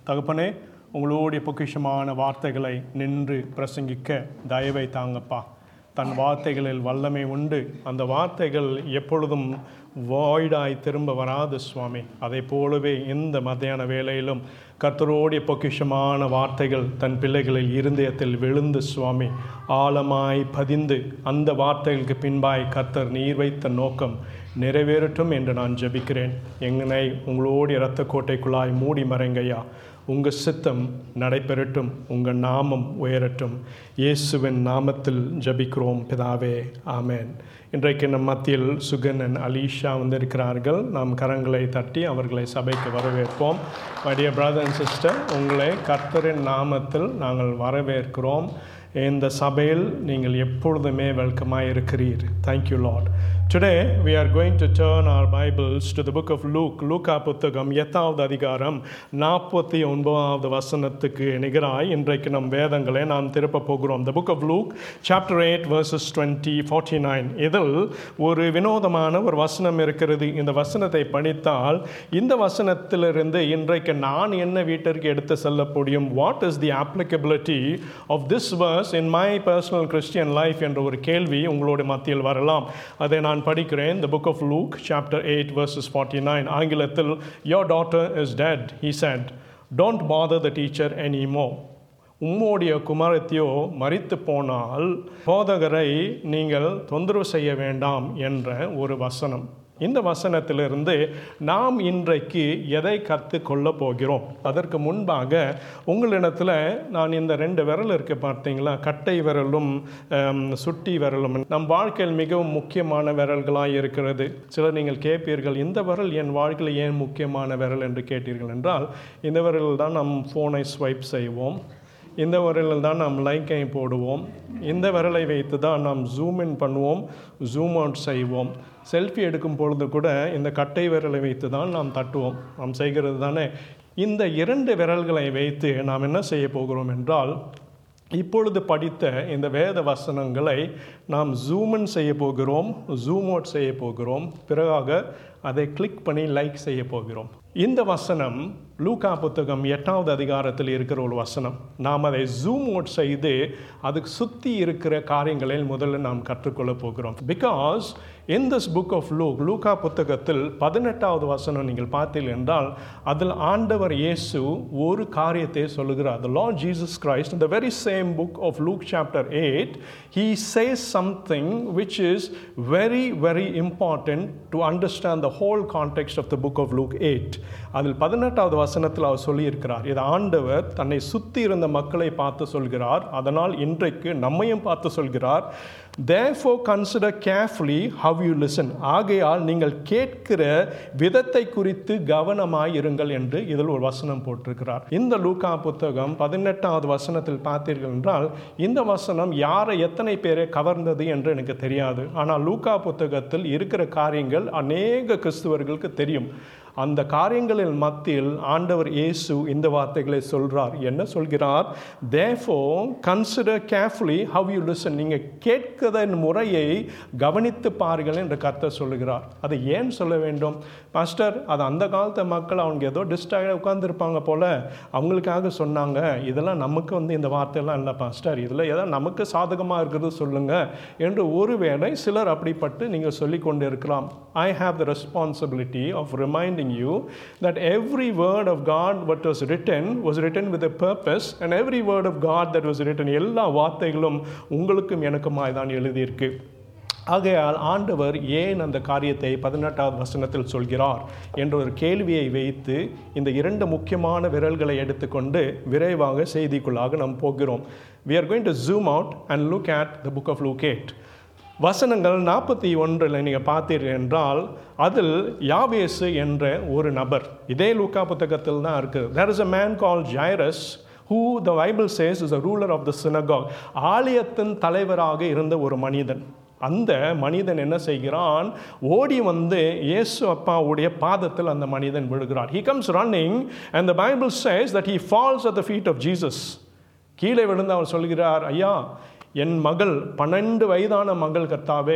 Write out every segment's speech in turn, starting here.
தகப்பனே உங்களுடைய பொக்கிஷமான வார்த்தைகளை நின்று பிரசங்கிக்க தயவை தாங்கப்பா தன் வார்த்தைகளில் வல்லமை உண்டு அந்த வார்த்தைகள் எப்பொழுதும் வாய்டாய் திரும்ப வராது சுவாமி அதை போலவே இந்த மத்தியான வேளையிலும் கர்த்தரோடைய பொக்கிஷமான வார்த்தைகள் தன் பிள்ளைகளில் இருதயத்தில் விழுந்து சுவாமி ஆழமாய் பதிந்து அந்த வார்த்தைகளுக்கு பின்பாய் கர்த்தர் நீர் வைத்த நோக்கம் நிறைவேறட்டும் என்று நான் ஜெபிக்கிறேன் எங்கனை உங்களோடைய இரத்த கோட்டைக்குள்ளாய் மூடி மறைங்கய்யா உங்கள் சித்தம் நடைபெறட்டும் உங்கள் நாமம் உயரட்டும் இயேசுவின் நாமத்தில் ஜபிக்கிறோம் பிதாவே ஆமேன் இன்றைக்கு நம் மத்தியில் சுகன் அலீஷா வந்திருக்கிறார்கள் நாம் கரங்களை தட்டி அவர்களை சபைக்கு வரவேற்போம் மடிய பிரதர் அண்ட் சிஸ்டர் உங்களை கர்த்தரின் நாமத்தில் நாங்கள் வரவேற்கிறோம் இந்த சபையில் நீங்கள் எப்பொழுதுமே வெல்கமாக இருக்கிறீர் thank you lord Today we are going to turn our Bibles to the book of Luke. லூக்கா புத்தகம் எட்டாவது அதிகாரம் நாற்பத்தி ஒன்பதாவது வசனத்துக்கு நிகராய் இன்றைக்கு நம் வேதங்களை நாம் திருப்ப போகிறோம் The book of Luke chapter 8 verses 20 49 இதில் ஒரு வினோதமான ஒரு வசனம் இருக்கிறது இந்த வசனத்தை படித்தால் இந்த வசனத்திலிருந்து இன்றைக்கு நான் என்ன வீட்டிற்கு எடுத்து செல்ல முடியும் what is the applicability of this verse in my personal Christian life என்ற ஒரு கேள்வி உங்களுடைய மத்தியில் வரலாம் அதை நான் படிக்கிறேன் the book of Luke chapter 8 verses 49 ஆங்கிலத்தில் your daughter is dead he said don't bother the teacher anymore உம்முடைய குமாரத்தையோ மறித்து போனால் போதகரை நீங்கள் தொந்தரவு செய்ய வேண்டாம் என்ற ஒரு வசனம் இந்த வசனத்திலிருந்து நாம் இன்றைக்கு எதை கற்றுக்கொள்ள போகிறோம் அதற்கு முன்பாக உங்களிடத்தில் நான் இந்த ரெண்டு விரல் இருக்கு பார்த்தீங்களா கட்டை விரலும் ஆம், சுட்டி விரலும் நம் வாழ்க்கையில் மிகவும் முக்கியமான விரல்களாக இருக்கிறது சிலர் நீங்கள் கேட்பீர்கள் இந்த விரல் என் வாழ்க்கையில் ஏன் முக்கியமான விரல் என்று கேட்டீர்கள் என்றால் இந்த விரலில் தான் நம் ஃபோனை ஸ்வைப் செய்வோம் இந்த விரலில் தான் நாம் லைக்கை போடுவோம் இந்த விரலை வைத்து தான் நாம் ஜூம் இன் பண்ணுவோம் ஜூம் அவுட் செய்வோம் செல்ஃபி எடுக்கும் பொழுது கூட இந்த கட்டை விரலை வைத்து தான் நாம் தட்டுவோம் நாம் செய்கிறது தானே இந்த இரண்டு விரல்களை வைத்து நாம் என்ன செய்ய போகிறோம் என்றால் இப்பொழுது படித்த இந்த வேத வசனங்களை நாம் ஜூமன் செய்ய போகிறோம் ஜூம் அவுட் செய்ய போகிறோம் பிறகாக அதை கிளிக் பண்ணி லைக் செய்ய போகிறோம் இந்த வசனம் லூகா புத்தகம் எட்டாவது அதிகாரத்தில் இருக்கிற ஒரு வசனம் நாம் அதை ஜூம் அவுட் செய்து அதுக்கு சுற்றி இருக்கிற காரியங்களில் முதல்ல நாம் கற்றுக்கொள்ள போகிறோம் because in this book of Luke லூகா புத்தகத்தில் பதினெட்டாவது வசனம் நீங்கள் பார்த்தீர்கள் என்றால் அதில் ஆண்டவர் இயேசு ஒரு காரியத்தை சொல்லுகிறார் the Lord Jesus Christ in the very same book of Luke chapter 8 he says something which is very very important to understand the whole context of the book of Luke 8 அதில் பதினெட்டாவது வசனத்தில் அவர் சொல்லியிருக்கிறார் இது ஆண்டவர் தன்னை சுற்றி இருந்த மக்களை பார்த்து சொல்கிறார் அதனால் இன்றைக்கு நம்மையும் பார்த்து சொல்கிறார் therefore consider carefully how you listen ஆகையால் நீங்கள் கேட்கிற விதத்தை குறித்து கவனமாய் இருங்கள் என்று இதில் ஒரு வசனம் போட்டிருக்கிறார் இந்த லூகா புத்தகம் பதினெட்டாவது வசனத்தில் பார்த்தீர்கள் என்றால் இந்த வசனம் யாரை எத்தனை பேரை கவர்ந்தது என்று எனக்கு தெரியாது ஆனால் லூகா புத்தகத்தில் இருக்கிற காரியங்கள் அநேக கிறிஸ்துவர்களுக்கு தெரியும் அந்த காரியங்களின் மத்தியில் ஆண்டவர் இயேசு இந்த வார்த்தைகளை சொல்றார் என்ன சொல்கிறார் therefore consider carefully how you listen நீங்க கேட்கதன் முறையை கவனித்து பாருங்கள் என்று கர்த்தர் சொல்லுகிறார் அதை ஏன் சொல்ல வேண்டும் மாஸ்டர் அது அந்த காலத்து மக்கள் அவங்க ஏதோ டிஸ்ட்ராக்டாக உட்காந்துருப்பாங்க போல அவங்களுக்காக சொன்னாங்க இதெல்லாம் நமக்கு வந்து இந்த வார்த்தையெல்லாம் இல்லை பாஸ்டர் இதில் ஏதோ நமக்கு சாதகமாக இருக்கிறது சொல்லுங்க என்று ஒருவேளை சிலர் அப்படிப்பட்டு நீங்கள் சொல்லி கொண்டு இருக்கலாம் I have the responsibility of reminding you that every word of God what was written was written with a purpose and every word of God that was written எல்லா வார்த்தைகளும் உங்களுக்கும் எனக்குமாய் தான் எழுதியிருக்கு ஆகையால் ஆண்டவர் ஏன் அந்த காரியத்தை பதினெட்டாவது வசனத்தில் சொல்கிறார் என்ற ஒரு கேள்வியை வைத்து இந்த இரண்டு முக்கியமான விரல்களை எடுத்துக்கொண்டு விரைவாக செய்திக்குள்ளாக நாம் போகிறோம் we are going to zoom out and look at the book of Luke 8 வசனங்கள் நாற்பத்தி ஒன்றில் நீங்கள் பார்த்தீர்கள் என்றால் அதில் யாவேசு என்ற ஒரு நபர் இதே லூக்கா புத்தகத்தில் தான் இருக்குது there is a man called jairus who the bible says is a ruler of the synagogue ஆலயத்தின் தலைவராக இருந்த ஒரு மனிதன் அந்த மனிதன் என்ன செய்கிறான் ஓடி வந்து இயேசு அப்பாவுடைய பாதத்தில் அந்த மனிதன் விழுகிறார் he comes running and the bible says that he falls at the feet of jesus கீழே விழுந்து அவர் சொல்கிறார் ஐயா என் மகள் பன்னெண்டு வயதான மகள் கர்த்தாவே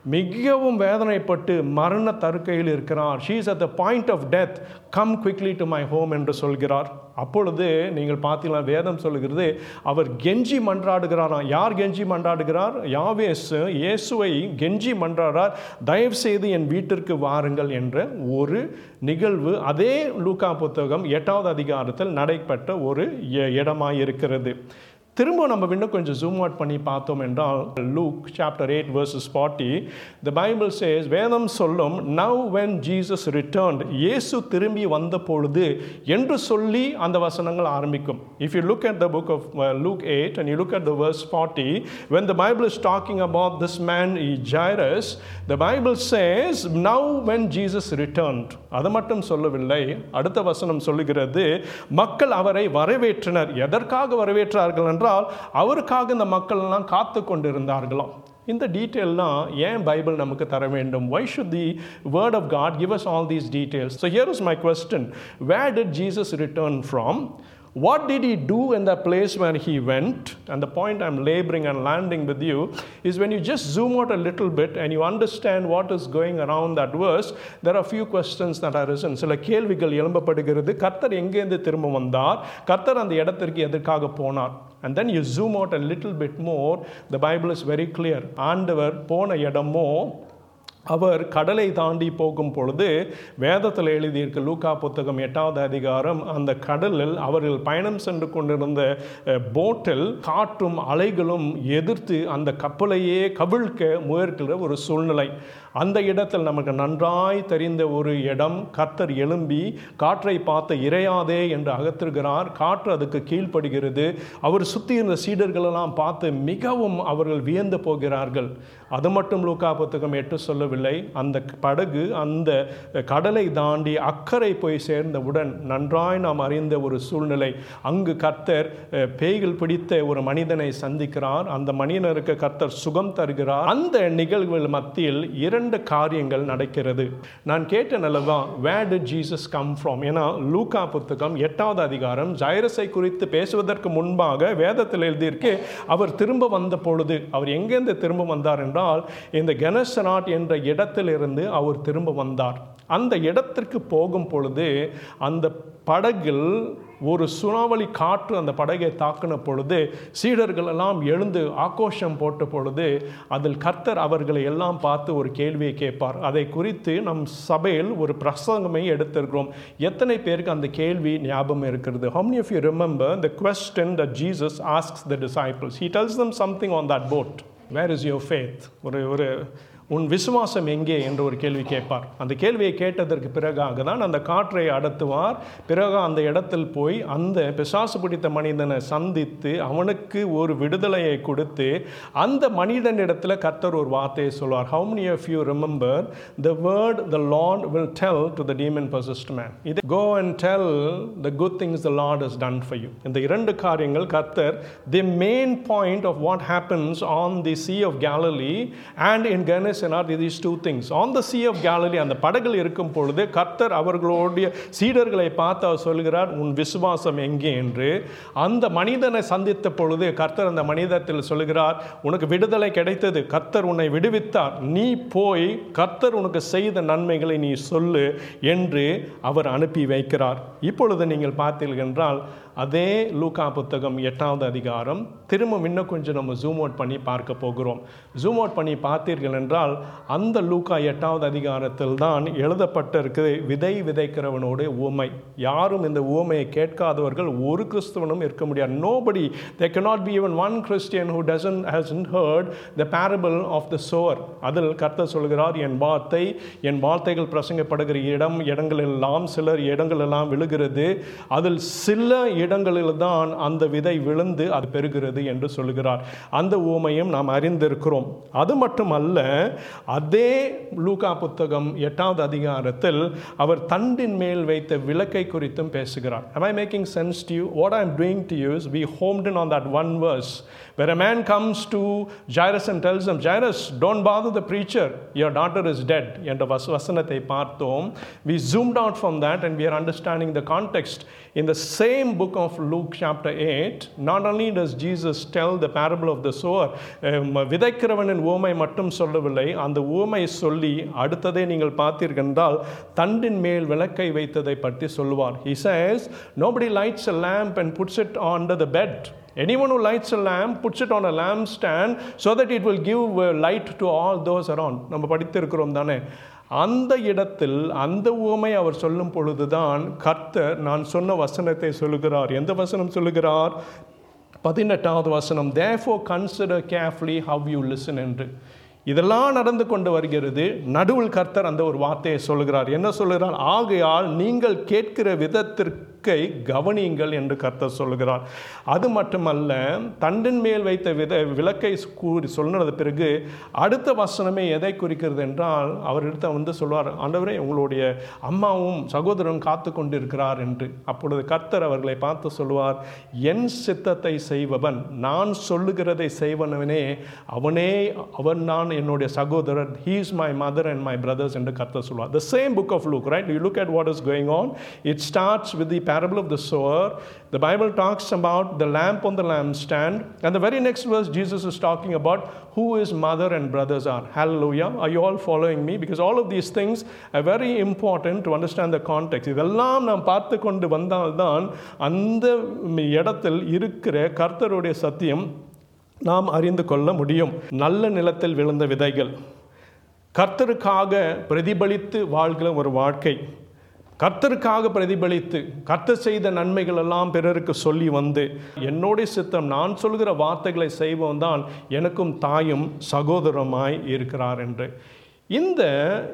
மிகவும் வேதனைப்பட்டு மரண தருக்கையில் இருக்கிறார் she's at the point of death come quickly to my home என்று சொல்கிறார் அப்பொழுது நீங்கள் பார்த்தீங்கன்னா வேதம் சொல்லுகிறது அவர் கெஞ்சி மன்றாடுகிறாராம் யார் கெஞ்சி மன்றாடுகிறார் யாவேஸ் இயேசுவை கெஞ்சி மன்றாடார் தயவு செய்து என் வீட்டிற்கு வாருங்கள் என்ற ஒரு நிகழ்வு அதே லூக்கா புத்தகம் எட்டாவது அதிகாரத்தில் நடைபெற்ற ஒரு இ- இடமாய் இருக்கிறது திரும்ப நம்ம இன்னும் கொஞ்சம் ஜூம் அவுட் பண்ணி பார்த்தோம் என்றால் Luke chapter eight verses forty the bible says வேதம் சொல்லும் நவ் வென் ஜீசஸ் ரிட்டர்ன்ட் இயேசு திரும்பி வந்த பொழுது என்று சொல்லி அந்த வசனங்கள் ஆரம்பிக்கும் if you look at the book of Luke eight and you look at the verse forty when the bible is talking about this man jairus the bible says now when jesus returned அது மட்டும் சொல்லவில்லை அடுத்த வசனம் சொல்லுகிறது மக்கள் அவரை வரவேற்றனர் எதற்காக வரவேற்றார்கள் என்றால் அவருக்காக இந்த மக்கள் எல்லாம் காத்து கொண்டிருந்தார்களாம் இந்த டீட்டெயில்லாம் ஏன் பைபிள் நமக்கு தர வேண்டும் why should the word of God give us all these details so here is my question where did Jesus return from What did he do in the place where he went? And the point I'm laboring and landing with you is when you just zoom out a little bit and you understand what is going around that verse, there are a few questions that are risen. சில கேள்விகள் எழும்பப்படுகிறது கர்த்தர் எங்கேருந்து திரும்ப வந்தார் கர்த்தர் அந்த இடத்திற்கு எதற்காக போனார் and then you zoom out a little bit more the bible is very clear ஆண்டவர் போன இடமோ அவர் கடலை தாண்டி போகும் பொழுது வேதத்தில் எழுதியிருக்க லூக்கா புத்தகம் எட்டாவது அதிகாரம் அந்த கடலில் அவர்கள் பயணம் சென்று கொண்டிருந்த அஹ், போட்டில் காற்றும் அலைகளும் எதிர்த்து அந்த கப்பலையே கவிழ்க்க முயற்கிற ஒரு சூழ்நிலை அந்த இடத்தில் நமக்கு நன்றாய் தெரிந்த ஒரு இடம் கர்த்தர் எழும்பி காற்றை பார்த்து இறையாதே என்று அகற்றுகிறார் காற்று அதுக்கு கீழ்ப்படுகிறது அவர் சுற்றி இருந்த சீடர்களெல்லாம் பார்த்து மிகவும் அவர்கள் வியந்து போகிறார்கள் அது மட்டும் லூக்கா புத்தகம் எட்டு சொல்லவில்லை அந்த படகு அந்த கடலை தாண்டி அக்கறை போய் சேர்ந்தவுடன் நன்றாய் நாம் அறிந்த ஒரு சூழ்நிலை அங்கு கர்த்தர் அஹ், பேய்கள் பிடித்த ஒரு மனிதனை சந்திக்கிறார் அந்த மனிதனுக்கு கர்த்தர் சுகம் தருகிறார் அந்த நிகழ்வுகள் மத்தியில் இரண்டு காரியங்கள் நடக்கிறது நான் கேட்டேன் அல்லவா where did Jesus come from ஏன்னா லூக்கா புத்தகம் எட்டாவது அதிகாரம் ஜைரஸை குறித்து பேசுவதற்கு முன்பாக வேதத்தில் எழுதியிருக்கு அவர் திரும்ப வந்த பொழுது அவர் எங்கேருந்து திரும்ப வந்தார் என்றால் இந்த கெனசனாட் என்ற இடத்திலிருந்து அவர் திரும்ப வந்தார் அந்த இடத்திற்கு போகும் பொழுது அந்த படகில் ஒரு சுறாவளி காற்று அந்த படகை தாக்கின பொழுது சீடர்கள் எல்லாம் எழுந்து ஆக்ரோஷம் போட்ட பொழுது அதில் கர்த்தர் அவர்களை எல்லாம் பார்த்து ஒரு கேள்வியை கேட்பார் அதை குறித்து நம் சபையில் ஒரு பிரசங்கமை எடுத்திருக்கிறோம் எத்தனை பேருக்கு அந்த கேள்வி ஞாபகம் இருக்கிறது how many of you remember the question that Jesus asks the disciples he tells them something on that boat where is your faith ஒரு ஒரு உன் விசுவாசம் எங்கே என்று ஒரு கேள்வி கேட்பார் அந்த கேள்வியை கேட்டதற்கு பிறகாக தான் அந்த காற்றை அடத்துவார் பிறகு அந்த இடத்தில் போய் அந்த பிசாசு பிடித்த மனிதனை சந்தித்து அவனுக்கு ஒரு விடுதலையை கொடுத்து அந்த மனிதனிடத்தில் கர்த்தர் ஒரு வார்த்தையை சொல்வார் how many of you remember the word the lord will tell to the demon possessed man இது go and tell the good things the lord has done for you இந்த இரண்டு காரியங்கள் கர்த்தர் the main point of what happens on the sea of galilee and in Gennesaret these two things on the sea of galilee அந்த படகில் இருக்கும் பொழுது கர்த்தர் அவர்களுடைய சீடர்களை பார்த்து அவர் சொல்கிறார் உன் விசுவாசம் எங்கே என்று அந்த மனிதனை சந்தித்த பொழுது கர்த்தர் அந்த மனிதத்தில் சொல்கிறார் உனக்கு விடுதலை கிடைத்தது கர்த்தர் உன்னை விடுவித்தார் நீ போய் கர்த்தர் உனக்கு செய்த நன்மைகளை நீ சொல்லு என்று அவர் அனுப்பி வைக்கிறார் இப்பொழுது நீங்கள் பார்த்தீர்கள் என்றால் அதே லூக்கா புத்தகம் எட்டாவது அதிகாரம் திரும்ப இன்னும் கொஞ்சம் நம்ம ஜூம் அவுட் பண்ணி பார்க்க போகிறோம் ஜூம் அவுட் பண்ணி பார்த்தீர்கள் என்றால் அந்த லூக்கா எட்டாவது அதிகாரத்தில் தான் எழுதப்பட்டிருக்கு விதை விதைக்கிறவனோடு ஊமை யாரும் இந்த ஊமையை கேட்காதவர்கள் ஒரு கிறிஸ்தவனும் இருக்க முடியாது nobody they cannot be even one Christian who doesn't hasn't heard the parable of the sower அதில் கர்த்தர் சொல்கிறார் என் வார்த்தை என் வார்த்தைகள் பிரசங்கப்படுகிற இடம் இடங்களெல்லாம் சிலர் இடங்களெல்லாம் விழுகிறது அதில் சில இடங்களில் தான் அந்த விதை விழுந்து அது பெறுகிறது என்று சொல்கிறார் அந்த ஊமையும் நாம் அறிந்திருக்கிறோம் அது மட்டுமல்ல அதே லூகா புத்தகம் எட்டாவது அதிகாரத்தில் அவர் தண்டின் மேல் வைத்த விளக்கை குறித்தும் பேசுகிறார் am i making sense to you what i am doing to you is we homed in on that one verse where a man comes to jairus and tells him jairus don't bother the preacher your daughter is dead என்ற வச வசனத்தை பார்த்தோம் we zoomed out from that and we are understanding the context in the same book of Luke chapter 8 not only does Jesus tell the parable of the sower um, விதைக்கிறவனின் ஓமை மட்டும் சொல்லவில்லை முடிக்கவில்லை அந்த ஊமை சொல்லி அடுத்ததே நீங்கள் பார்த்தீர்கள் என்றால் தண்டின் மேல் விளக்கை வைத்ததை பற்றி சொல்லுவார் he says nobody lights a lamp and puts it under the bed anyone who lights a lamp puts it on a lampstand so that it will give uh, light to all those around நம்ம படித்திருக்கிறோம் தானே அந்த இடத்தில் அந்த உவமை அவர் சொல்லும் பொழுதுதான் கர்த்தர் நான் சொன்ன வசனத்தை சொல்லுகிறார் எந்த வசனம் சொல்லுகிறார் பதினெட்டாவது வசனம் therefore consider carefully how you listen என்று இதெல்லாம் நடந்து கொண்டு வருகிறது நடுவில் கர்த்தர் அந்த ஒரு வார்த்தையை சொல்கிறார் என்ன சொல்கிறார் ஆகையால் நீங்கள் கேட்கிற விதத்திற்கை கவனியுங்கள் என்று கர்த்தர் சொல்கிறார் அது மட்டுமல்ல தண்டின் மேல் வைத்த வித விளக்கை கூறி சொன்னது பிறகு அடுத்த வசனமே எதை குறிக்கிறது என்றால் அவரிடத்த வந்து சொல்வார் ஆண்டவரே உங்களுடைய அம்மாவும் சகோதரனும் காத்து கொண்டிருக்கிறார் என்று அப்பொழுது கர்த்தர் அவர்களை பார்த்து சொல்வார் என் சித்தத்தை செய்பவன் நான் சொல்லுகிறதை செய்வனவனே அவனே அவன் நான் என்னுடைய சகோதரர் he is my mother and my brothers என்று கர்த்தர் சொல்வார் the same book of Luke right you look at what is going on it starts with the parable of the sower the bible talks about the lamp on the lampstand and the very next verse jesus is talking about who his mother and brothers are hallelujah are you all following me because all of these things are very important to understand the context இதெல்லாம் நாம் பார்த்து கொண்டு வந்தால்தான் அந்த இடத்தில் இருக்கிற கர்த்தருடைய சத்தியம் நாம் அறிந்து கொள்ள முடியும் நல்ல நிலத்தில் விழுந்த விதைகள் கர்த்தருக்காக பிரதிபலித்து வாழ்கிற ஒரு வாழ்க்கை கர்த்தருக்காக பிரதிபலித்து கர்த்தர் செய்த நன்மைகள் எல்லாம் பிறருக்கு சொல்லி வந்து என்னுடைய சித்தம் நான் சொல்கிற வார்த்தைகளை செய்வோம் தான் எனக்கும் தாயும் சகோதரமாய் இருக்கிறார் என்று இந்த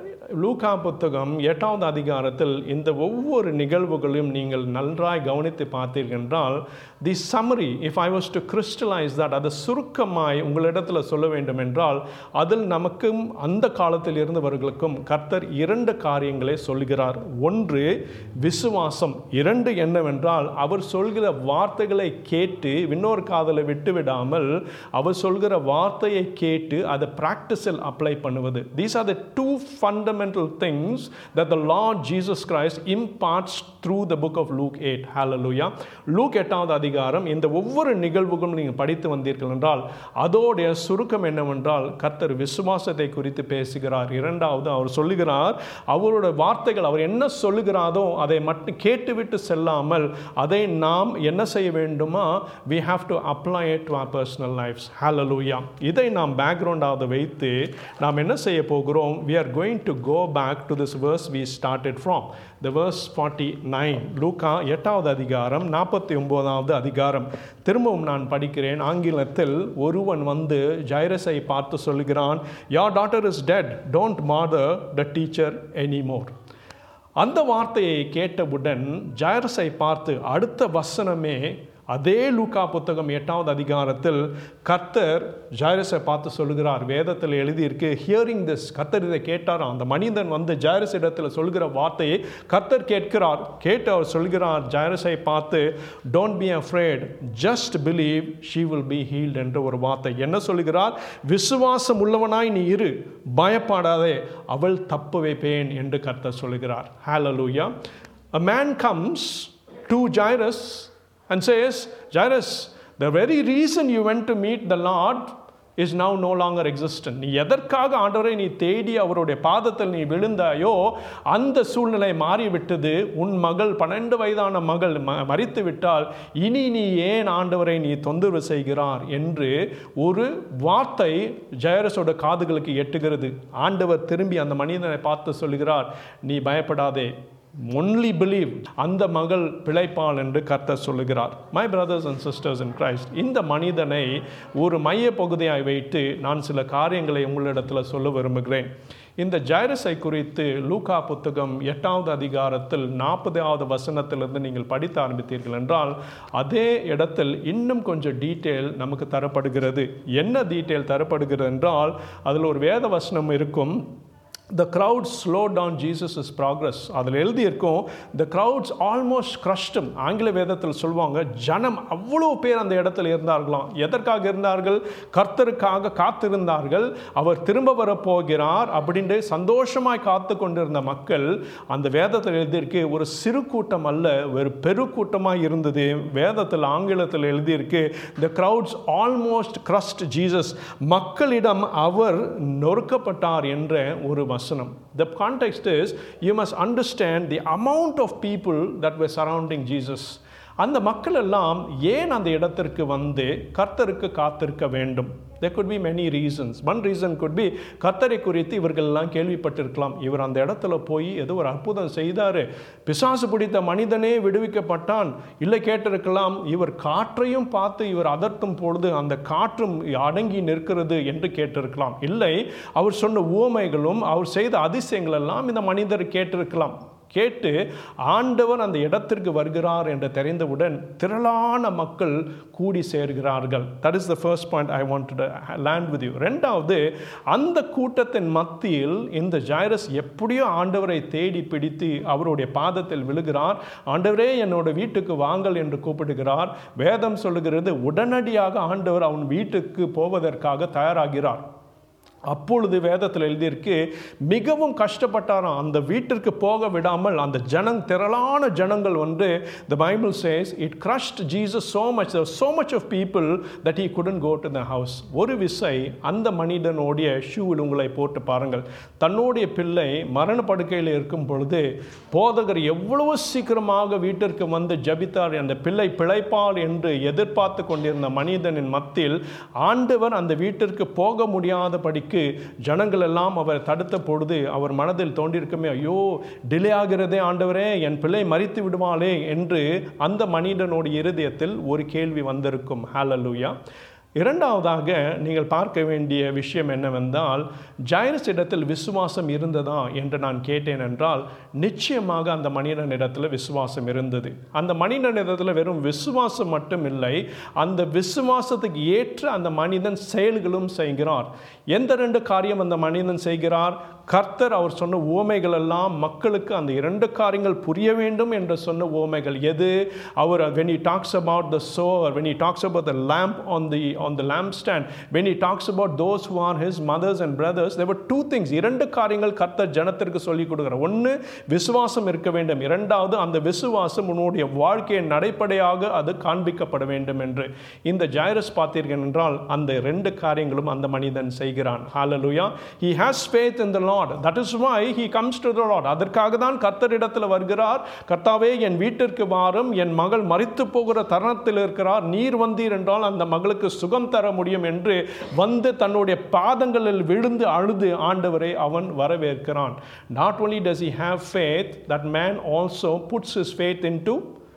லூகா புத்தகம் எட்டாவது அதிகாரத்தில் இந்த ஒவ்வொரு நிகழ்வுகளையும் நீங்கள் நன்றாய் கவனித்து பார்த்தீர்கள் என்றால் the summary if I was to crystallize that அதை சுருக்கமாய் உங்களிடத்தில் சொல்ல வேண்டும் என்றால் அதில் நமக்கும் அந்த காலத்தில் இருந்தவர்களுக்கும் கர்த்தர் இரண்டு காரியங்களை சொல்கிறார் ஒன்று விசுவாசம் இரண்டு என்னவென்றால் அவர் சொல்கிற வார்த்தைகளை கேட்டு இன்னொரு காதலை விட்டு விடாமல் அவர் சொல்கிற வார்த்தையை கேட்டு அதை ப்ராக்டிஸில் அப்ளை பண்ணுவது these are the two fundamental things that the Lord Jesus Christ imparts through the book of Luke 8. Hallelujah. Luke எட்டாவது அதிகாரம் இந்த ஒவ்வொரு நிகழ்வுகளும் நீங்கள் படித்து வந்தீர்கள் என்றால் அதோடைய சுருக்கம் என்னவென்றால் கர்த்தர் விசுவாசத்தை குறித்து பேசுகிறார் இரண்டாவது அவர் சொல்லுகிறார் அவரோட வார்த்தைகள் அவர் என்ன சொல்லுகிறாரோ அதை மட்டும் கேட்டுவிட்டு செல்லாமல் அதை நாம் என்ன செய்ய வேண்டுமா we have to apply it to our personal lives hallelujah இதை நாம் பேக்ரவுண்டாவது வைத்து நாம் என்ன செய்ய போகிறோம் we are going to go back to this verse we started from the verse 49 லூக்கா எட்டாவது அதிகாரம் நாற்பத்தி ஒன்பதாவது அதிகாரம் திரும்பவும் நான் படிக்கிறேன் ஆங்கிலத்தில் ஒருவன் வந்து ஜைரஸை பார்த்து சொல்கிறான் your daughter is dead don't bother the teacher anymore அந்த வார்த்தையை கேட்டவுடன் ஜைரஸை பார்த்து அடுத்த வசனமே அதே லூக்கா புத்தகம் எட்டாவது அதிகாரத்தில் கர்த்தர் ஜாயரஸை பார்த்து சொல்லுகிறார் வேதத்தில் எழுதியிருக்கு ஹியரிங் திஸ் கர்த்தர் இதை கேட்டார் அந்த மனிதன் வந்து ஜாயரஸ் இடத்துல சொல்கிற வார்த்தையை கர்த்தர் கேட்கிறார் கேட்டு அவர் சொல்கிறார் ஜாயரஸை பார்த்து don't be afraid just believe she will be healed என்ற ஒரு வார்த்தை என்ன சொல்கிறார் விசுவாசம் உள்ளவனாய் நீ இரு பயப்படாதே அவள் தப்பு வைப்பேன் என்று கர்த்தர் சொல்கிறார் ஹalleluya a man comes to Jairus and says, Jairus, the very reason you went to meet the Lord is now no longer existent. நீ எதற்காக ஆண்டவரை நீ தேடி அவருடைய பாதத்தில் நீ விழுந்தாயோ அந்த சூழ்நிலை மாறிவிட்டது உன் மகள் பன்னெண்டு வயதான மகள் ம மறித்து விட்டால் இனி நீ ஏன் ஆண்டவரை நீ தொந்தரவு செய்கிறார் என்று ஒரு வார்த்தை ஜெயரஸோட காதுகளுக்கு எட்டுகிறது ஆண்டவர் திரும்பி அந்த மனிதனை பார்த்து சொல்கிறார் நீ பயப்படாதே ஒன்லி பிலீவ் அந்த மகள் பிழைப்பாள் என்று கர்த்தர் சொல்லுகிறார் my brothers and sisters in Christ இந்த மனிதனை ஒரு மைய பகுதியாய் வைத்து நான் சில காரியங்களை உங்களிடத்தில் சொல்ல விரும்புகிறேன் இந்த ஜைரஸை குறித்து லூகா புத்தகம் எட்டாவது அதிகாரத்தில் நாற்பதாவது வசனத்திலிருந்து நீங்கள் படித்து ஆரம்பித்தீர்கள் என்றால் அதே இடத்தில் இன்னும் கொஞ்சம் டீட்டெயில் நமக்கு தரப்படுகிறது என்ன டீட்டெயில் தரப்படுகிறது என்றால் அதில் ஒரு வேத வசனம் இருக்கும் the crowds slowed down Jesus' progress அதில் எழுதியிருக்கும் the crowds almost crushed him ஆங்கில வேதத்தில் சொல்லுவாங்க ஜனம் அவ்வளோ பேர் அந்த இடத்துல இருந்தார்களாம் எதற்காக இருந்தார்கள் கர்த்தருக்காக காத்திருந்தார்கள் அவர் திரும்ப வரப்போகிறார் அப்படின்ட்டு சந்தோஷமாய் காத்து கொண்டிருந்த மக்கள் அந்த வேதத்தில் எழுதியிருக்கு ஒரு சிறு கூட்டம் அல்ல ஒரு பெருக்கூட்டமாக இருந்தது வேதத்தில் ஆங்கிலத்தில் எழுதியிருக்கு the crowds almost crushed Jesus மக்களிடம் அவர் நொறுக்கப்பட்டார் என்ற ஒரு வசனம் the context is you must understand the amount of people that were surrounding jesus அந்த மக்கள் எல்லாம் ஏன் அந்த இடத்திற்கு வந்து கர்த்தருக்கு காத்திருக்க வேண்டும் there could be many reasons one reason could be கர்த்தரை குறித்து இவர்கள் எல்லாம் கேள்விப்பட்டிருக்கலாம் இவர் அந்த இடத்துல போய் ஏதோ ஒரு அற்புதம் செய்தாரு பிசாசு பிடித்த மனிதனே விடுவிக்கப்பட்டான் இல்லை கேட்டிருக்கலாம் இவர் காற்றையும் பார்த்து இவர் அதர்த்தும் பொழுது அந்த காற்றும் அடங்கி நிற்கிறது என்று கேட்டிருக்கலாம் இல்லை அவர் சொன்ன உவமைகளும் அவர் செய்த அதிசயங்கள் எல்லாம் இந்த மனிதர் கேட்டிருக்கலாம் கேட்டு ஆண்டவர் அந்த இடத்திற்கு வருகிறார் என்று தெரிந்தவுடன் திரளான மக்கள் கூடி சேர்கிறார்கள் that is the first point I want land with you ரெண்டாவது அந்த கூட்டத்தின் மத்தியில் இந்த ஜைரஸ் எப்படியோ ஆண்டவரை தேடி பிடித்து அவருடைய பாதத்தில் விழுகிறார் ஆண்டவரே என்னோட வீட்டுக்கு வாங்கள் என்று கூப்பிடுகிறார் வேதம் சொல்லுகிறது உடனடியாக ஆண்டவர் அவன் வீட்டுக்கு போவதற்காக தயாராகிறார் அப்பொழுது வேதத்தில் எழுதியிருக்கு மிகவும் கஷ்டப்பட்டாராம் அந்த வீட்டிற்கு போக விடாமல் அந்த ஜனங் திரளான ஜனங்கள் வந்து the bible says it crushed Jesus so much there was so much of people that he couldn't go to the house ஒரு விசை அந்த மனிதனுடைய ஷூவில் உங்களை போட்டு பாருங்கள் தன்னுடைய பிள்ளை மரண படுக்கையில் இருக்கும் பொழுது போதகர் எவ்வளவு சீக்கிரமாக வீட்டிற்கு வந்து ஜபித்தார் அந்த பிள்ளை பிழைப்பார் என்று எதிர்பார்த்து கொண்டிருந்த மனிதனின் மத்தியில் ஆண்டவர் அந்த வீட்டிற்கு போக முடியாதபடிக்கு ஜனங்கள் எல்லாம் அவர் தடுத்த பொழுது அவர் மனதில் தோன்றியிருக்குமே ஐயோ டிலே ஆகிறதே ஆண்டவரே என் பிள்ளை மறித்து விடுவாளே என்று அந்த மனிதனுடைய இருதயத்தில் ஒரு கேள்வி வந்திருக்கும் ஹalleluya இரண்டாவதாக நீங்கள் பார்க்க வேண்டிய விஷயம் என்னவென்றால் ஜைரஸ் இடத்தில் விசுவாசம் இருந்ததா என்று நான் கேட்டேன் என்றால் நிச்சயமாக அந்த மனிதனிடத்தில் விசுவாசம் இருந்தது அந்த மனிதனிடத்தில் வெறும் விசுவாசம் மட்டும் இல்லை அந்த விசுவாசத்துக்கு ஏற்ற அந்த மனிதன் செயல்களும் செய்கிறார் எந்த ரெண்டு காரியம் அந்த மனிதன் செய்கிறார் கர்த்தர் அவர் சொன்ன உவமைகள் எல்லாம் மக்களுக்கு அந்த இரண்டு காரியங்கள் புரிய வேண்டும் என்று சொன்ன உவமைகள் எது அவர் when he talks about the sower when he talks about the lamp on the on the lampstand when he talks about those who are his mothers and brothers there were two things இரண்டு காரியங்கள் கர்த்தர் ஜனத்திற்கு சொல்லி கொடுக்கிறார் ஒன்று விசுவாசம் இருக்க வேண்டும் இரண்டாவது அந்த விசுவாசம் உன்னுடைய வாழ்க்கையின் நடைப்படையாக அது காண்பிக்கப்பட வேண்டும் என்று இந்த ஜைரஸ் பார்த்தீர்கள் என்றால் அந்த ரெண்டு காரியங்களும் அந்த மனிதன் செய்கிறான் ஹalleluya he has faith in the lord that is why he comes to the lord அதற்காக தான் கர்த்தரிடத்தில் வருகிறார் கர்த்தாவே என் வீட்டிற்கு வாரும் என் மகள் மறித்து போகிற தருணத்தில் இருக்கிறார் நீர் வந்தீர் என்றால் அந்த மகளுக்கு சுகம் தர முடியும் என்று வந்து தன்னுடைய பாதங்களில் விழுந்து அழுது ஆண்டவரை அவன் வரவேற்கிறான் not only does he have faith that man also puts his faith into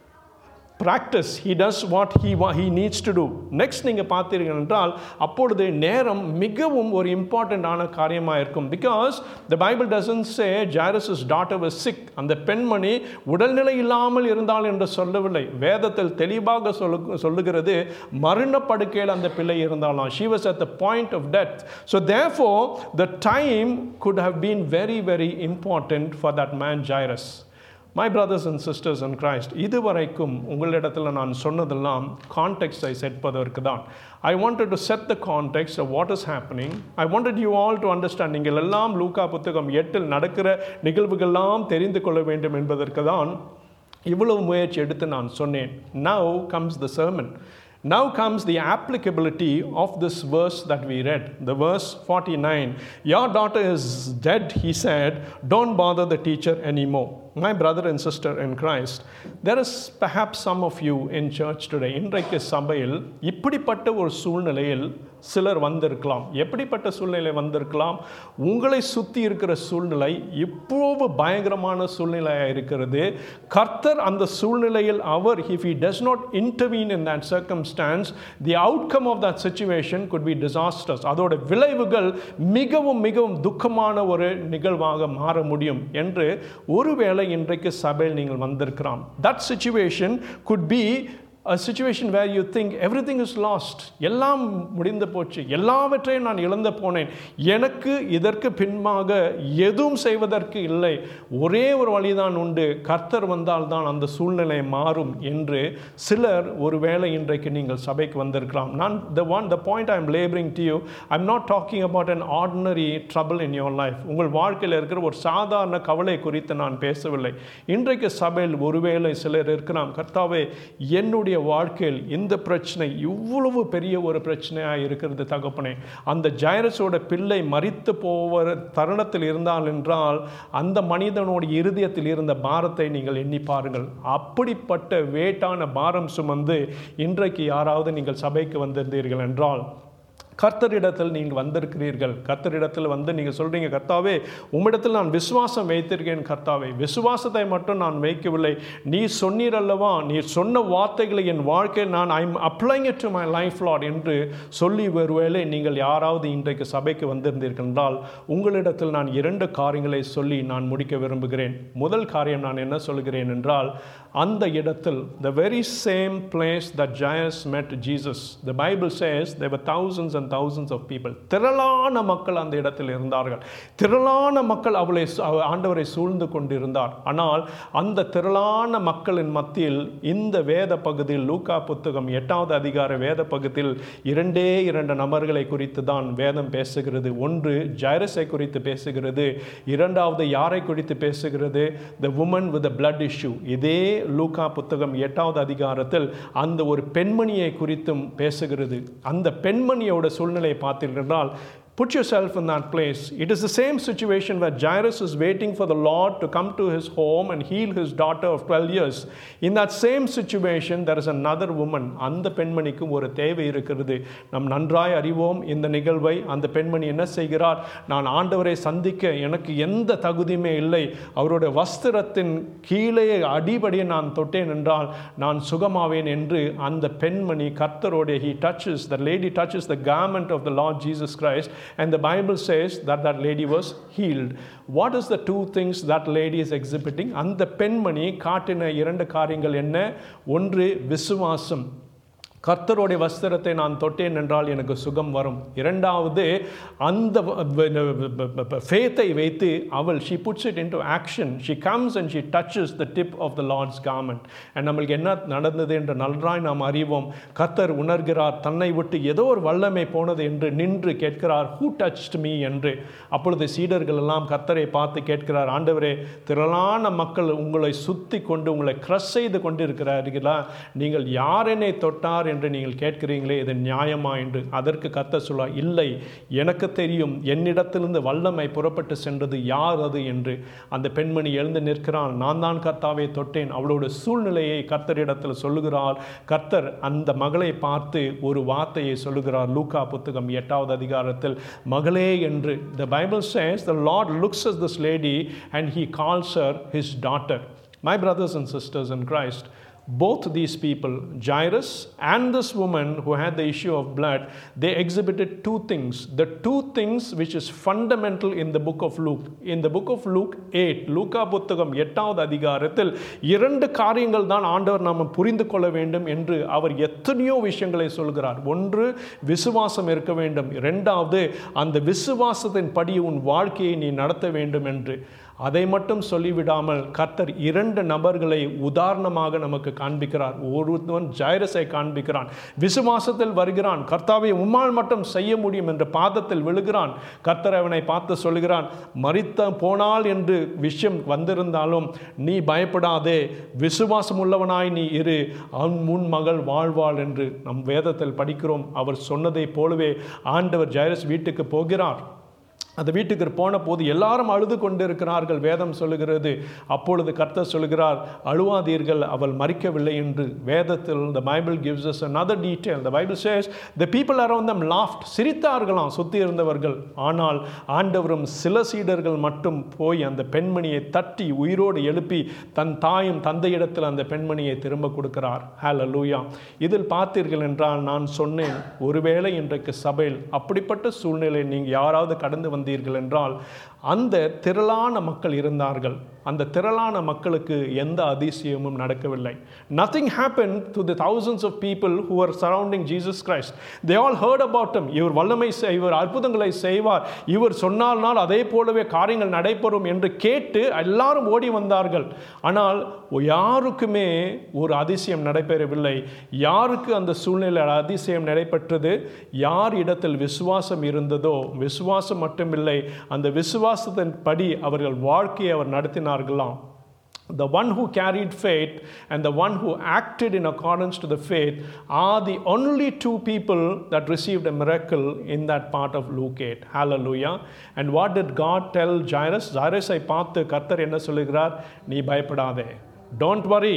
practice he does what he what he needs to do next நீங்கள் பார்த்தீர்கள் என்றால் அப்பொழுது நேரம் மிகவும் ஒரு இம்பார்ட்டண்ட்டான காரியமாக இருக்கும் because the bible doesn't say Jairus's daughter was sick அந்த பெண்மணி உடல்நிலை இல்லாமல் இருந்தால் என்று சொல்லவில்லை வேதத்தில் தெளிவாக சொல்லு சொல்லுகிறது மரண படுக்கையில் அந்த பிள்ளை இருந்தாலாம் she was at the point of death so therefore the time could have been very very important for that man Jairus my brothers and sisters and Christ இதுவரைக்கும் உங்களிடத்தில் நான் சொன்னதெல்லாம் கான்டெக்ட்ஸை செட்பதற்கு தான் I wanted to set the context of what is happening I wanted you all to understand நீங்கள் எல்லாம் லூக்கா புத்தகம் எட்டில் நடக்கிற நிகழ்வுகள்லாம் தெரிந்து கொள்ள வேண்டும் என்பதற்கு தான் இவ்வளவு முயற்சி எடுத்து நான் சொன்னேன் now comes the sermon Now comes the applicability of this verse that we read, the verse 49. Your daughter is dead, he said. Don't bother the teacher anymore. My brother and sister in Christ, there is perhaps some of you in church today, இன்றைக்கு சபையில் இப்படிப்பட்ட ஒரு சூழ்நிலையில் சிலர் வந்திருக்கலாம் எப்படிப்பட்ட சூழ்நிலை வந்திருக்கலாம் உங்களை சுற்றி இருக்கிற சூழ்நிலை இவ்வளவு பயங்கரமான சூழ்நிலையாக இருக்கிறது கர்த்தர் அந்த சூழ்நிலையில் அவர் இஃப் he does not intervene in that circumstance the outcome of that situation could be disastrous அதோட விளைவுகள் மிகவும் மிகவும் துக்கமான ஒரு நிகழ்வாக மாற முடியும் என்று ஒருவேளை இன்றைக்கு சபையில் நீங்கள் வந்திருக்கலாம் that situation could be a situation where you think everything is lost எல்லாம் முடிந்து போச்சு எல்லாவற்றையும் நான் இழந்து போனேன் எனக்கு இதற்கு பின்பாக எதுவும் செய்வதற்கு இல்லை ஒரே ஒரு வழிதான் உண்டு கர்த்தர் வந்தால் தான் அந்த சூழ்நிலை மாறும் என்று சிலர் ஒருவேளை இன்றைக்கு நீங்கள் சபைக்கு வந்திருக்கலாம் நான் the one the point I am laboring to you I'm not talking about an ordinary trouble in your life உங்கள் வாழ்க்கையில் இருக்கிற ஒரு சாதாரண கவலை குறித்து நான் பேசவில்லை இன்றைக்கு சபையில் ஒருவேளை சிலர் இருக்கலாம் கர்த்தாவே என்னுடைய வாழ்க்கையில் இந்த பிரச்சனை இவ்வளவு பெரிய ஒரு பிரச்சனையாக இருக்கிறது தகப்பனே அந்த ஜைரஸோட பிள்ளை மறித்து போகிற தருணத்தில் இருந்தால் என்றால் அந்த மனிதனோட இருதயத்தில் இருந்த பாரத்தை நீங்கள் எண்ணி பாருங்கள் அப்படிப்பட்ட வேட்டான பாரம் சுமந்து இன்றைக்கு யாராவது நீங்கள் சபைக்கு வந்திருந்தீர்கள் என்றால் கர்த்தரிடத்தில் நீங்கள் வந்திருக்கிறீர்கள் கர்த்தரிடத்தில் வந்து நீங்கள் சொல்கிறீங்க கர்த்தாவே உம்மிடத்தில் நான் விசுவாசம் வைத்திருக்கேன் கர்த்தாவே விசுவாசத்தை மட்டும் நான் வைக்கவில்லை நீ சொன்னீர் அல்லவா நீ சொன்ன வார்த்தைகளை என் வாழ்க்கையில் நான் I'm applying it to my life Lord என்று சொல்லி ஒருவேளை நீங்கள் யாராவது இன்றைக்கு சபைக்கு வந்திருந்தீர்கள் என்றால் உங்களிடத்தில் நான் இரண்டு காரியங்களை சொல்லி நான் முடிக்க விரும்புகிறேன் முதல் காரியம் நான் என்ன சொல்கிறேன் என்றால் அந்த இடத்தில் the very same place that Jairus met Jesus the Bible says there were thousands and thousands of people திரளான மக்கள் அந்த இடத்தில் இருந்தார்கள் திரளான மக்கள் அவளை சு- அவ- ஆண்டவரை சூழ்ந்து கொண்டிருந்தார் ஆனால் அந்த திரளான மக்களின் மத்தியில் இந்த வேத பகுதியில் லூக்கா புத்தகம் எட்டாவது அதிகார வேத பகுதியில் இரண்டே இரண்டு நபர்களை குறித்து தான் வேதம் பேசுகிறது ஒன்று ஜைரஸை குறித்து பேசுகிறது இரண்டாவது யாரை குறித்து பேசுகிறது the woman with blood issue இதே லூக்கா புத்தகம் எட்டாவது அதிகாரத்தில் அந்த ஒரு பெண்மணியை குறித்தும் பேசுகிறது அந்த பெண்மணியோட சூழ்நிலையை பார்த்தீர்கள் Put yourself in that place. It is the same situation where Jairus is waiting for the Lord to come to his home and heal his daughter of 12 years. In that same situation, there is another woman. அந்த பெண்மணிக்கும் ஒரு தேவை இருக்கிறது நம் நன்றாய் அறிவோம் இந்த நிகழ்வை அந்த பெண்மணி என்ன செய்கிறார் நான் ஆண்டவரை சந்திக்க எனக்கு எந்த தகுதியுமே இல்லை அவருடைய வஸ்திரத்தின் கீழே அடிபடியை நான் தொட்டேன் என்றால் நான் சுகமாவேன் என்று அந்த பெண்மணி கர்த்தரோடைய he touches the lady touches the garment of the Lord Jesus Christ and the Bible says that that lady was healed what is the two things that lady is exhibiting அந்த பெண்மணி காட்டின இரண்டு காரியங்கள் என்ன ஒன்று விசுவாசம் கர்த்தருடைய வஸ்திரத்தை நான் தொட்டேன் என்றால் எனக்கு சுகம் வரும் இரண்டாவது அந்த ஃபேத்தை வைத்து அவள் she puts it into action she comes and she touches the tip of the Lord's garment and நம்மளுக்கு என்ன நடந்தது என்று நன்றாய் நாம் அறிவோம் கர்த்தர் உணர்கிறார் தன்னை விட்டு ஏதோ ஒரு வல்லமை போனது என்று நின்று கேட்கிறார் who touched me என்று அப்பொழுது சீடர்கள் எல்லாம் கர்த்தரை பார்த்து கேட்கிறார் ஆண்டவரே திரளான மக்கள் உங்களை சுத்தி கொண்டு உங்களை க்ரஷ் செய்து கொண்டிருக்கிறார்களா நீங்கள் யார் என்னை தொட்டார் என்று நீங்கள் கேட்கிறீங்களே இது நியாயமா என்று அதற்கு கர்த்தர் சொல்வார் இல்லை எனக்கு தெரியும் என்னிடத்திலிருந்து வல்லமை புறப்பட்டு சென்றது யார் அது என்று அந்த பெண்மணி எழுந்து நிற்கிறாள் நான் தான் கர்த்தாவை தொட்டேன் அவளோட சூழ்நிலையை கர்த்தரிடத்தில் சொல்லுகிறாள் கர்த்தர் அந்த மகளை பார்த்து ஒரு வார்த்தையை சொல்லுகிறார் லூக்கா புத்தகம் எட்டாவது அதிகாரத்தில் மகளே என்று the bible says the lord looks at this lady and he calls her his daughter my brothers and sisters in christ both these people, Jairus and this woman who had the issue of blood, they exhibited two things. The two things which is fundamental in the book of Luke. In the book of Luke 8, லூக்கா புத்தகம் எட்டாவது அதிகாரத்தில் இரண்டு காரியங்கள் தான் ஆண்டவர் நாம் புரிந்து கொள்ள வேண்டும் என்று அவர் எத்தனையோ விஷயங்களை சொல்கிறார் ஒன்று விசுவாசம் இருக்க வேண்டும் இரண்டாவது அந்த விசுவாசத்தின் படி உன் வாழ்க்கையை நீ நடத்த வேண்டும் என்று அதை மட்டும் சொல்லிவிடாமல் கர்த்தர் இரண்டு நபர்களை உதாரணமாக நமக்கு காண்பிக்கிறார் ஒருவன் ஜைரஸை காண்பிக்கிறான் விசுவாசத்தில் வருகிறான் கர்த்தாவை உம்மால் மட்டும் செய்ய முடியும் என்ற பாதத்தில் விழுகிறான் கர்த்தர் அவனை பார்த்து சொல்கிறான் மறித்த போனால் என்று விஷயம் வந்திருந்தாலும் நீ பயப்படாதே விசுவாசம் உள்ளவனாய் நீ இரு அவன் முன் மகள் வாழ்வாள் என்று நம் வேதத்தில் படிக்கிறோம் அவர் சொன்னதைப் போலவே ஆண்டவர் ஜைரஸ் வீட்டுக்கு போகிறார் அந்த வீட்டுக்கு போன போது எல்லாரும் அழுது கொண்டிருக்கிறார்கள் வேதம் சொல்லுகிறது அப்பொழுது கர்த்தர் சொல்கிறார் அழுவாதீர்கள் அவள் மறிக்கவில்லை என்று வேதத்தில் the bible gives us another detail the bible says the people around them laughed சிரித்தார்களாம் சுத்தி இருந்தவர்கள் ஆனால் ஆண்டவரும் சில சீடர்கள் மட்டும் போய் அந்த பெண்மணியை தட்டி உயிரோடு எழுப்பி தன் தாயும் தந்தையிடத்தில் அந்த பெண்மணியை திரும்ப கொடுக்கிறார் ஹalleluya இதில் பார்த்தீர்கள் என்றால் நான் சொன்னேன் ஒருவேளை இன்றைக்கு சபையில் அப்படிப்பட்ட சூழ்நிலை நீங்கள் யாராவது கடந்து வந்தீர்கள் என்றால் அந்த திரளான மக்கள் இருந்தார்கள் அந்த திரளான மக்களுக்கு எந்த அதிசயமும் நடக்கவில்லை nothing happen to the thousands of people who were surrounding Jesus Christ. They all heard about him. இவர் வல்லமை செய்- இவர் அற்புதங்களை செய்வார் இவர் சொன்னால்னால் அதே போலவே காரியங்கள் நடைபெறும் என்று கேட்டு எல்லாரும் ஓடி வந்தார்கள் ஆனால் யாருக்குமே ஒரு அதிசயம் நடைபெறவில்லை யாருக்கு அந்த சூழ்நிலையில் அதிசயம் நடைபெற்றது யார் இடத்தில் விசுவாசம் இருந்ததோ விசுவாசம் மட்டுமில்லை அந்த விசுவாசத்தின் படி அவர்கள் வாழ்க்கையை அவர் நடத்தினார்களாம் The one who carried faith and the one who acted in accordance to the faith are the only two people that received a miracle in that part of Luke 8. Hallelujah. And what did God tell Jairus? Jairus-ஐ பார்த்து கர்த்தர் என்ன சொல்லுகிறார் நீ பயப்படாதே Don't worry.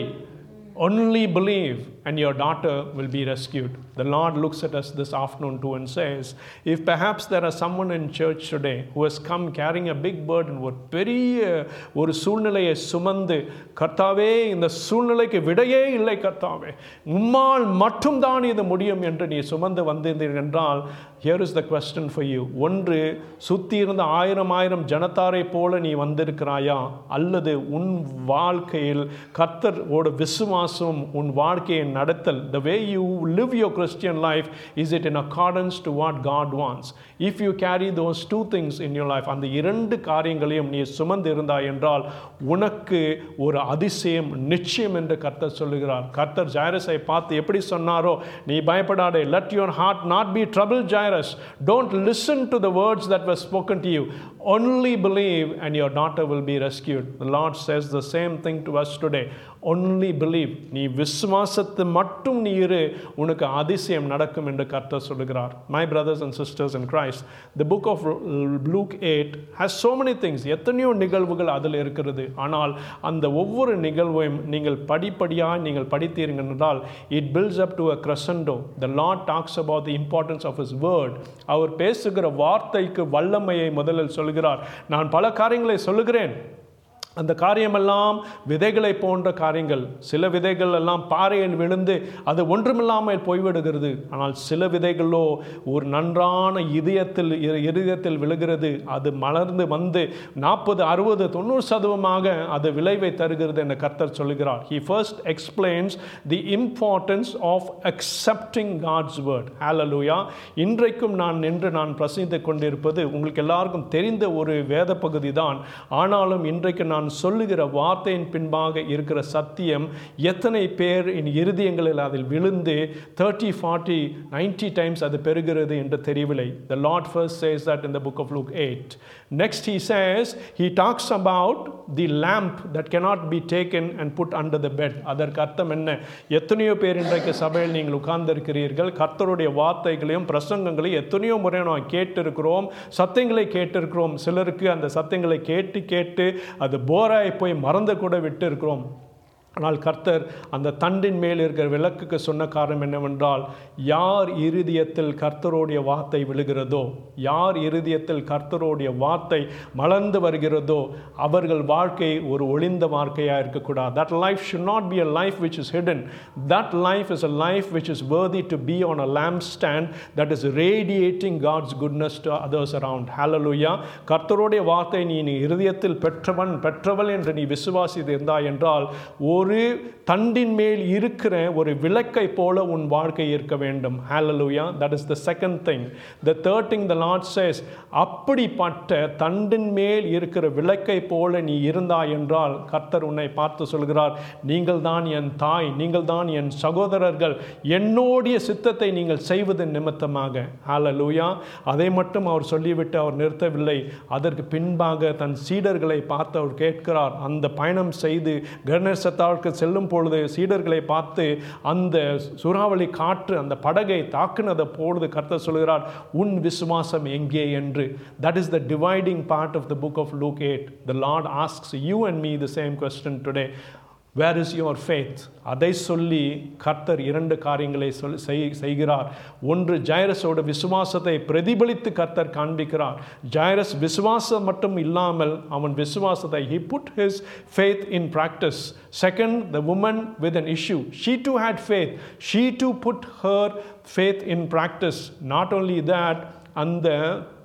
Only believe and your daughter will be rescued. The Lord looks at us this afternoon too and says, if perhaps there are someone in church today who has come carrying a big burden, ஒரு பெரிய ஒரு சூழ்நிலையை சுமந்து கர்த்தாவே இந்த சூழ்நிலைக்கு விடையே இல்லை கர்த்தாவே உம்மால் மட்டும்தான் இது முடியும் என்று நீ சுமந்து வந்திருந்தீர்கள் என்றால் here is the question for you ஒன்று சுத்தி இருந்த ஆயிரம் ஆயிரம் ஜனத்தாரை போல நீ வந்திருக்கிறாயா அல்லது உன் வாழ்க்கையில் கர்த்தரோட விசுவாசம் உன் வாழ்க்கையை நடத்தல் the way you live your Christian life is it in accordance to what God wants if you carry those two things in your life அந்த இரண்டு காரியங்களையும் நீ சுமந்து இருந்தாய் என்றால் உனக்கு ஒரு அதிசயம் நிச்சயம் என்று கர்த்தர் சொல்லுகிறார் கர்த்தர் ஜாயரஸை பார்த்து எப்படி சொன்னாரோ நீ பயப்படாதே let your heart not be troubled jairus don't listen to the words that were spoken to you only believe and your daughter will be rescued the lord says the same thing to us today only believe நீ விசுவாசத்தை மட்டும் நீ இரு உனக்கு அதிசயம் நடக்கும் என்று கர்த்தர் சொல்லுகிறார் my brothers and sisters in christ the book of luke 8 has so many things எத்தனையோ நிகழ்வுகள் அதில் இருக்கிறது ஆனால் அந்த ஒவ்வொரு நிகழ்வையும் நீங்கள் படிப்படியாக நீங்கள் படித்தீர்கள் என்றால் it builds up to a crescendo the lord talks about the importance of his word அவர் பேசுகிற வார்த்தைக்கு வல்லமையை முதலில் சொல்கிறார் நான் பல காரியங்களை சொல்லுகிறேன் அந்த காரியமெல்லாம் விதைகளை போன்ற காரியங்கள் சில விதைகள் எல்லாம் பாறையில் விழுந்து அது ஒன்றுமில்லாமல் போய்விடுகிறது ஆனால் சில விதைகளோ ஒரு நன்றான இதயத்தில் இரு- இதயத்தில் விழுகிறது அது மலர்ந்து வந்து நாற்பது அறுபது தொண்ணூறு சதவீதமாக அது விளைவை தருகிறது என்று கர்த்தர் சொல்கிறார் he first explains the importance of accepting God's word hallelujah இன்றைக்கும் நான் நின்று நான் பிரசங்கித்துக் கொண்டிருப்பது உங்களுக்கு எல்லாருக்கும் தெரிந்த ஒரு வேத பகுதி தான் ஆனாலும் இன்றைக்கு நான் சொல்லுகிற வார்த்தையின் பின்பாக இருக்கிற சத்தியம் எத்தனை பேர் என் இருதயங்களில் அதில் விழுந்து தேர்ட்டி ஃபார்ட்டி நைன்டி டைம்ஸ் அது பெறுகிறது என்று தெரியவில்லை the lord first says that in the book of luke 8 next he says he talks about the lamp that cannot be taken and put under the bed அதற்கு அர்த்தம் என்ன எத்தனையோ பேர் இன்றைக்கு சபையில் நீங்கள் உட்கார்ந்திருக்கிறீர்கள் கர்த்தருடைய வார்த்தைகளையும் பிரசங்கங்களையும் எத்தனையோ முறை நாம் கேட்டிருக்கிறோம் சத்தங்களை கேட்டிருக்கிறோம் சிலருக்கு அந்த சத்தங்களை கேட்டு கேட்டு அது போராய் போய் மறந்து கூட விட்டு இருக்கிறோம் ஆனால் கர்த்தர் அந்த தண்டின் மேல் இருக்கிற விளக்குக்கு சொன்ன காரணம் என்னவென்றால் யார் இருதயத்தில் கர்த்தருடைய வார்த்தை விழுகிறதோ யார் இருதயத்தில் கர்த்தருடைய வார்த்தை மலர்ந்து வருகிறதோ அவர்கள் வாழ்க்கை ஒரு ஒளிந்த வாழ்க்கையாக இருக்கக்கூடாது that life should not be a life which is hidden that life is a life which is worthy to be on a lampstand that is radiating God's goodness to others around hallelujah கர்த்தருடைய வார்த்தை நீ நீ இருதயத்தில் பெற்றவன் பெற்றவள் என்று நீ விசுவாசித்து இருந்தாய் என்றால் ஒரு தண்டின் மேல் இருக்கிற ஒரு விளக்கை போல உன் வாழ்க்கை இருக்க வேண்டும் hallelujah that is the second thing the third thing the lord says அப்படிப்பட்ட தண்டின் மேல் இருக்கிற விளக்கை போல நீ இருந்தாய் என்றால் கர்த்தர் உன்னை பார்த்து சொல்கிறார் நீங்கள் தான் என் தாய் நீங்கள் தான் என் சகோதரர்கள் என்னுடைய சித்தத்தை நீங்கள் செய்வது நிமித்தமாக hallelujah அதை மட்டும் அவர் சொல்லிவிட்டு அவர் நிறுத்தவில்லை அதற்கு பின்பாக தன் சீடர்களை பார்த்து அவர் கேட்கிறார் அந்த பயணம் செய்து கர்ணசத்தாவுக்கு செல்லும் பொழுது சீடர்களை பார்த்து அந்த சூறாவளி காற்று அந்த படகை தாக்குனதை பொழுது கர்த்தர் சொல்கிறார் உன் விசுவாசம் எங்கே என்று that is the dividing part of the book of Luke 8 the Lord asks you and me the same question today where is your faith அதை சொல்லி கர்த்தர் இரண்டு காரியங்களை சொல் செய்- செய்கிறார் ஒன்று ஜைரஸோட விசுவாசத்தை பிரதிபலித்து கர்த்தர் காண்பிக்கிறார் ஜைரஸ் விசுவாசம் மட்டும் இல்லாமல் அவன் விசுவாசத்தை he put his faith in practice second the woman with an issue she too had faith she too put her faith in practice not only that அந்த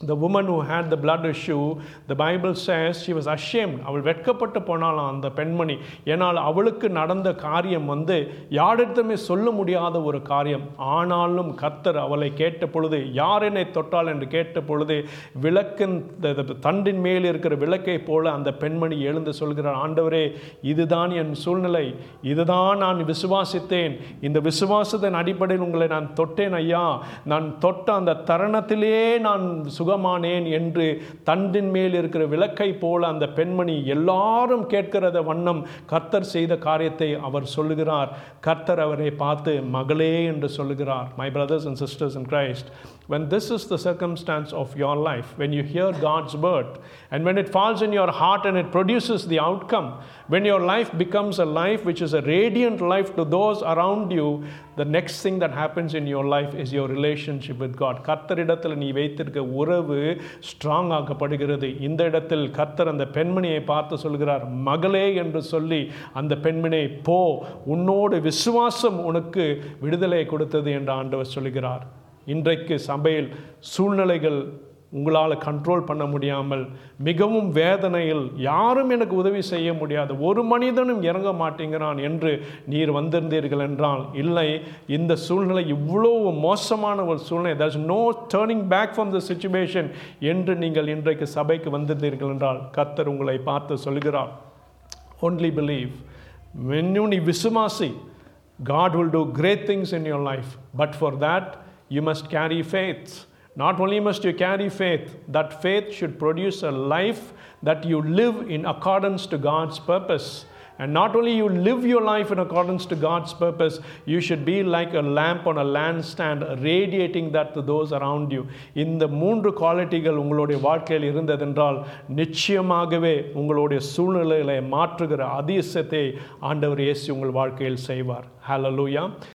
the woman who had the blood issue the bible says she was ashamed அவள் வெட்கப்பட்டு போனாலாம் அந்த பெண்மணி ஏனால் அவளுக்கு நடந்த காரியம் வந்து யாரிடத்துமே சொல்ல முடியாத ஒரு காரியம் ஆனாலும் கர்த்தர் அவளை கேட்ட பொழுது யார் என்னை தொட்டால் என்று கேட்ட பொழுது விளக்கின் த- த- தண்டின் மேல் இருக்கிற விளக்கை போல அந்த பெண்மணி எழுந்து சொல்கிறார் ஆண்டவரே இதுதான் என் சூழ்நிலை இதுதான் நான் விசுவாசித்தேன் இந்த விசுவாசத்தின் அடிப்படையில் உங்களை நான் தொட்டேன் ஐயா நான் தொட்ட அந்த தருணத்திலே நான் சுகமானேன் என்று தண்டின் மேல் இருக்கிற விளக்கை போல அந்த பெண்மணி எல்லாரும் கேட்கிறத வண்ணம் கர்த்தர் செய்த காரியத்தை அவர் சொல்லுகிறார் கர்த்தர் அவரை பார்த்து மகளே என்று சொல்லுகிறார் my brothers and sisters in Christ when this is the circumstance of your life when you hear God's word and when it falls in your heart and it produces the outcome when your life becomes a life which is a radiant life to those around you the next thing that happens in your life is your relationship with God கர்த்தரிடத்தில் நீ வைத்திருக்க உறவு strong ஆக்கப்படுகிறது இந்த இடத்தில் கர்த்தர் அந்த பெண்மணியை பார்த்து சொல்கிறார் மகளே என்று சொல்லி அந்த பெண்மணியை போ உன்னோடு விசுவாசம் உனக்கு விடுதலை கொடுத்தது என்று ஆண்டவர் சொல்கிறார் இன்றைக்கு சபையில் சூழ்நிலைகள் உங்களால் கண்ட்ரோல் பண்ண முடியாமல் மிகவும் வேதனையில் யாரும் எனக்கு உதவி செய்ய முடியாது ஒரு மனிதனும் இறங்க மாட்டேங்கிறான் என்று நீர் வந்திருந்தீர்கள் என்றால் இல்லை இந்த சூழ்நிலை இவ்வளவு மோசமான ஒரு சூழ்நிலை there no turning back from the situation என்று நீங்கள் இன்றைக்கு சபைக்கு வந்திருந்தீர்கள் என்றால் கர்த்தர் உங்களை பார்த்து சொல்கிறார் only believe when you need விசுவாசி God will do great things in your life but for that you must carry faith not only must you carry faith that faith should produce a life that you live in accordance to God's purpose and not only you live your life in accordance to God's purpose, you should be like a lamp on a lampstand, radiating that to those around you. இந்த மூன்று குவாலிட்டிகள் உங்களுடைய வாழ்க்கையில் இருந்ததென்றால் நிச்சயமாகவே உங்களுடைய சூழ்நிலைகளை மாற்றுகிற அதிசயத்தை ஆண்டவர் இயேசு உங்கள் வாழ்க்கையில் செய்வார் ஹalleluya